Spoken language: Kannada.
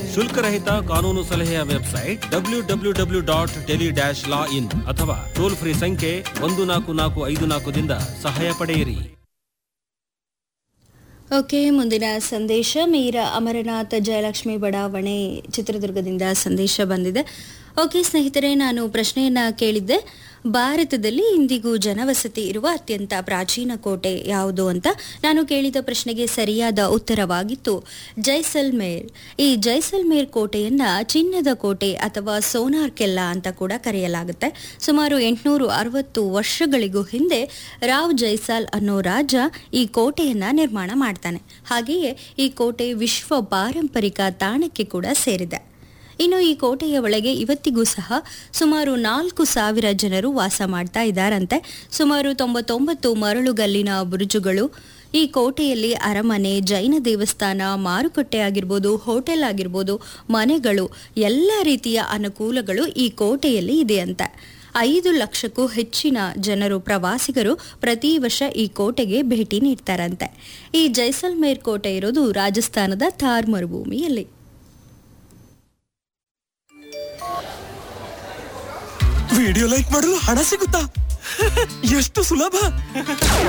ಶುಲ್ಕರಹಿತ ಕಾನೂನು ಸಲಹೆಯ website W W W dot Delhi dash law in ಅಥವಾ ಟೋಲ್ ಫ್ರೀ ಸಂಖ್ಯೆ ಒಂದು ನಾಲ್ಕು ನಾಲ್ಕು ಐದು ನಾಲ್ಕದಿಂದ ಸಹಾಯ ಪಡೆಯಿರಿ ಓಕೆ ಮುಂದಿನ ಸಂದೇಶ ಮೀರ ಅಮರನಾಥ್ ಜಯಲಕ್ಷ್ಮಿ ಬಡಾವಣೆ ಚಿತ್ರದುರ್ಗದಿಂದ ಸಂದೇಶ ಬಂದಿದೆ ಓಕೆ ಸ್ನೇಹಿತರೆ ನಾನು ಪ್ರಶ್ನೆಯನ್ನ ಕೇಳಿದ್ದೆ ಭಾರತದಲ್ಲಿ ಇಂದಿಗೂ ಜನವಸತಿ ಇರುವ ಅತ್ಯಂತ ಪ್ರಾಚೀನ ಕೋಟೆ ಯಾವುದು ಅಂತ ನಾನು ಕೇಳಿದ ಪ್ರಶ್ನೆಗೆ ಸರಿಯಾದ ಉತ್ತರವಾಗಿತ್ತು ಜೈಸಲ್ಮೇರ್ ಈ ಜೈಸಲ್ಮೇರ್ ಕೋಟೆಯನ್ನ ಚಿನ್ನದ ಕೋಟೆ ಅಥವಾ ಸೋನಾರ್ ಕೆಲ್ಲ ಅಂತ ಕೂಡ ಕರೆಯಲಾಗುತ್ತೆ ಸುಮಾರು ಎಂಟುನೂರು ಅರವತ್ತು ವರ್ಷಗಳಿಗೂ ಹಿಂದೆ ರಾವ್ ಜೈಸಾಲ್ ಅನ್ನೋ ರಾಜ ಈ ಕೋಟೆಯನ್ನ ನಿರ್ಮಾಣ ಮಾಡ್ತಾನೆ ಹಾಗೆಯೇ ಈ ಕೋಟೆ ವಿಶ್ವ ಪಾರಂಪರಿಕ ತಾಣಕ್ಕೆ ಕೂಡ ಸೇರಿದೆ ಇನ್ನು ಈ ಕೋಟೆಯ ಒಳಗೆ ಇವತ್ತಿಗೂ ಸಹ ಸುಮಾರು ನಾಲ್ಕು ಸಾವಿರ ಜನರು ವಾಸ ಮಾಡ್ತಾ ಇದ್ದಾರಂತೆ ಸುಮಾರು ತೊಂಬತ್ತೊಂಬತ್ತು ಮರಳುಗಲ್ಲಿನ ಬುರುಜುಗಳು ಈ ಕೋಟೆಯಲ್ಲಿ ಅರಮನೆ ಜೈನ ದೇವಸ್ಥಾನ ಮಾರುಕಟ್ಟೆ ಆಗಿರ್ಬೋದು ಹೋಟೆಲ್ ಆಗಿರ್ಬೋದು ಮನೆಗಳು ಎಲ್ಲ ರೀತಿಯ ಅನುಕೂಲಗಳು ಈ ಕೋಟೆಯಲ್ಲಿ ಇದೆಯಂತೆ ಐದು ಲಕ್ಷಕ್ಕೂ ಹೆಚ್ಚಿನ ಜನರು ಪ್ರವಾಸಿಗರು ಪ್ರತಿ ವರ್ಷ ಈ ಕೋಟೆಗೆ ಭೇಟಿ ನೀಡ್ತಾರಂತೆ ಈ ಜೈಸಲ್ಮೇರ್ ಕೋಟೆ ಇರೋದು ರಾಜಸ್ಥಾನದ ಥಾರ್ ಮರುಭೂಮಿಯಲ್ಲಿ ವಿಡಿಯೋ ಲೈಕ್ ಮಾಡಲು ಹಣ ಸಿಗುತ್ತಾ ಎಷ್ಟು ಸುಲಭ